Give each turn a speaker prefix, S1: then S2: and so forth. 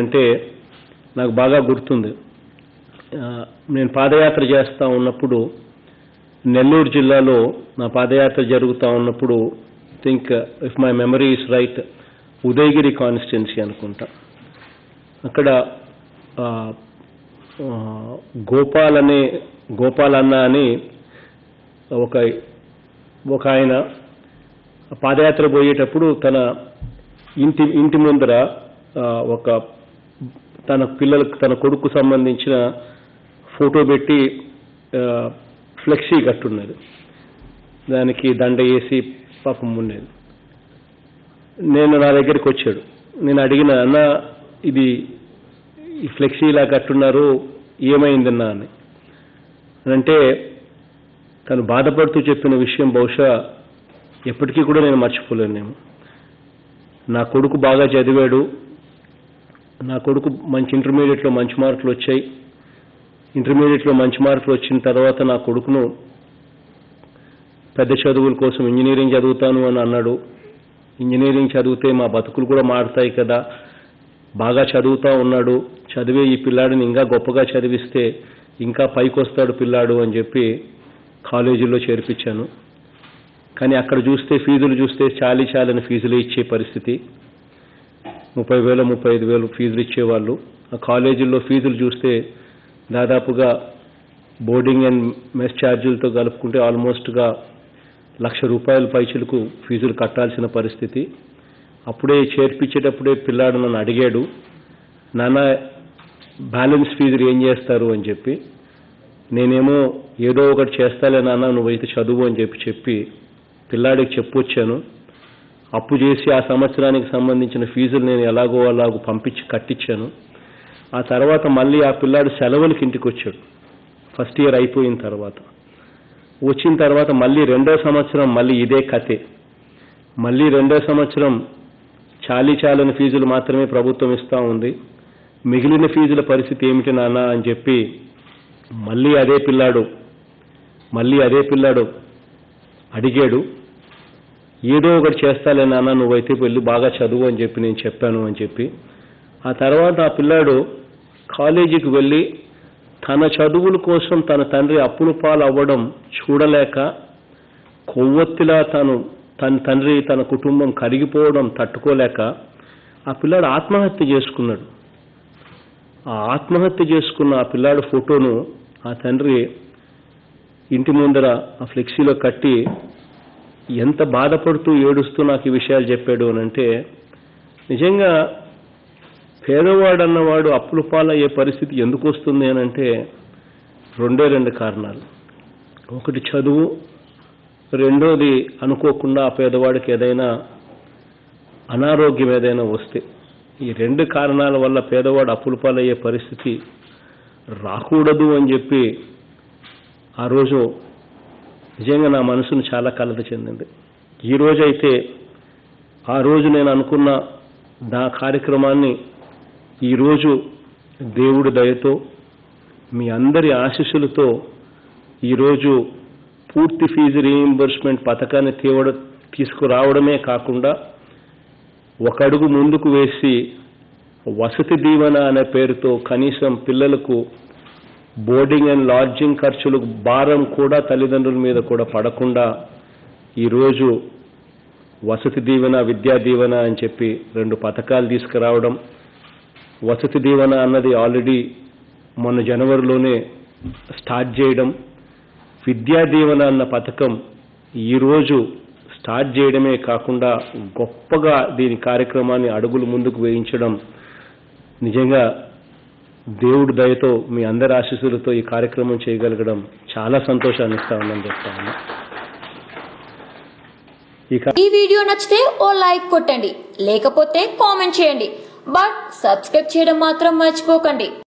S1: అంటే నాకు బాగా గుర్తుంది ఆ, నేను పాదయాత్ర చేస్తూ ఉన్నప్పుడు నెల్లూరు జిల్లాలో నా పాదయాత్ర జరుగుతూ ఉన్నప్పుడు think if my memory is right Udayagiri constituency అనుకుంటా అక్కడ ఆ, ఆ, గోపాల్ అనే గోపాల్ అన్న అని ఒక ఒక ఆయన పాదయాత్ర పోయేటప్పుడు తన ఇంటి ఇంటి ముందర ఆ, ఒక తన పిల్లలకు తన కొడుకు సంబంధించిన ఫోటో పెట్టి ఆ, ఫ్లెక్సీ కట్టున్నది దానికి దండ వేసి పాపం ఉండేది నేను నా దగ్గరికి వచ్చాడు నేను అడిగిన అన్న ఇది ఈ ఫ్లెక్సీ ఇలా కట్టున్నారు ఏమైందన్నా అని అంటే తను బాధపడుతూ చెప్పిన విషయం బహుశా ఎప్పటికీ కూడా నేను మర్చిపోలేను నేను నా కొడుకు బాగా చదివాడు నా కొడుకు మంచి ఇంటర్మీడియట్లో మంచి మార్కులు వచ్చాయి ఇంటర్మీడియట్లో మంచి మార్కులు వచ్చిన తర్వాత నా కొడుకును పెద్ద చదువుల కోసం ఇంజనీరింగ్ చదువుతాను అని అన్నాడు ఇంజనీరింగ్ చదివితే మా బతుకులు కూడా మారుతాయి కదా బాగా చదువుతా ఉన్నాడు చదివే ఈ పిల్లాడిని ఇంకా గొప్పగా చదివిస్తే ఇంకా పైకి వస్తాడు పిల్లాడు అని చెప్పి కాలేజీలో చేర్పించాను కానీ అక్కడ చూస్తే ఫీజులు చూస్తే చాలీ చాలని ఫీజులు ఇచ్చే పరిస్థితి ముప్పై వేలు ముప్పై ఐదు వేలు ఫీజులు ఇచ్చేవాళ్ళు ఆ కాలేజీల్లో ఫీజులు చూస్తే దాదాపుగా బోర్డింగ్ అండ్ మెస్ ఛార్జీలతో కలుపుకుంటే ఆల్మోస్ట్గా లక్ష రూపాయల పైసలకు ఫీజులు కట్టాల్సిన పరిస్థితి అప్పుడే చేర్పించేటప్పుడే పిల్లాడు నన్ను అడిగాడు నాన్న బ్యాలెన్స్ ఫీజులు ఏం చేస్తారు అని చెప్పి నేనేమో ఏదో ఒకటి చేస్తాలే నాన్న నువ్వైతే చదువు అని చెప్పి చెప్పి పిల్లాడికి చెప్పొచ్చాను అప్పు చేసి ఆ సంవత్సరానికి సంబంధించిన ఫీజులు నేను ఎలాగో అలాగో పంపించి కట్టించాను ఆ తర్వాత మళ్ళీ ఆ పిల్లాడు సెలవులకి ఇంటికి వచ్చాడు ఫస్ట్ ఇయర్ అయిపోయిన తర్వాత వచ్చిన తర్వాత మళ్ళీ రెండో సంవత్సరం మళ్ళీ ఇదే కథే మళ్ళీ రెండో సంవత్సరం చాలీ చాలని ఫీజులు మాత్రమే ప్రభుత్వం ఇస్తూ ఉంది మిగిలిన ఫీజుల పరిస్థితి ఏమిటి నాన్న అని చెప్పి మళ్ళీ అదే పిల్లాడు మళ్ళీ అదే పిల్లాడు అడిగాడు ఏదో ఒకటి చేస్తాలే నాన్న నువ్వైతే వెళ్ళి బాగా చదువు అని చెప్పి నేను చెప్పాను అని చెప్పి ఆ తర్వాత ఆ పిల్లాడు కాలేజీకి వెళ్ళి తన చదువుల కోసం తన తండ్రి అప్పుల పాలు అవ్వడం చూడలేక కొవ్వొత్తిలా తను తన తండ్రి తన కుటుంబం కరిగిపోవడం తట్టుకోలేక ఆ పిల్లాడు ఆత్మహత్య చేసుకున్నాడు ఆ ఆత్మహత్య చేసుకున్న ఆ పిల్లాడు ఫోటోను ఆ తండ్రి ఇంటి ముందర ఆ ఫ్లెక్సీలో కట్టి ఎంత బాధపడుతూ ఏడుస్తూ నాకు ఈ విషయాలు చెప్పాడు అని అంటే నిజంగా పేదవాడు అన్నవాడు అప్పుల పాలయ్యే పరిస్థితి ఎందుకు వస్తుంది అని అంటే రెండే రెండు కారణాలు ఒకటి చదువు రెండోది అనుకోకుండా ఆ పేదవాడికి ఏదైనా అనారోగ్యం ఏదైనా వస్తే ఈ రెండు కారణాల వల్ల పేదవాడు అప్పుల పాలయ్యే పరిస్థితి రాకూడదు అని చెప్పి ఆ రోజు నిజంగా నా మనసును చాలా కలత చెందింది ఈ రోజైతే ఆ రోజు నేను అనుకున్న నా కార్యక్రమాన్ని ఈరోజు దేవుడి దయతో మీ అందరి ఆశీస్సులతో ఈరోజు పూర్తి ఫీజు రీయింబర్స్మెంట్ పథకాన్ని తీవడ తీసుకురావడమే కాకుండా ఒక అడుగు ముందుకు వేసి వసతి దీవెన అనే పేరుతో కనీసం పిల్లలకు బోర్డింగ్ అండ్ లాడ్జింగ్ ఖర్చులు భారం కూడా తల్లిదండ్రుల మీద కూడా పడకుండా ఈరోజు వసతి దీవెన విద్యా దీవెన అని చెప్పి రెండు పథకాలు తీసుకురావడం వసతి దీవెన అన్నది ఆల్రెడీ మొన్న జనవరిలోనే స్టార్ట్ చేయడం విద్యా దీవెన అన్న పథకం ఈరోజు స్టార్ట్ చేయడమే కాకుండా గొప్పగా దీని కార్యక్రమాన్ని అడుగులు ముందుకు వేయించడం నిజంగా దేవుడి దయతో మీ అందరి ఆశీస్సులతో ఈ కార్యక్రమం చేయగలగడం చాలా సంతోషాన్ని ఇస్తా ఉందని చెప్తా ఉన్నా ఈ కా-
S2: ఈ వీడియో నచ్చితే ఓ లైక్ కొట్టండి లేకపోతే కామెంట్ చేయండి బట్ సబ్స్క్రైబ్ చేయడం మాత్రం మర్చిపోకండి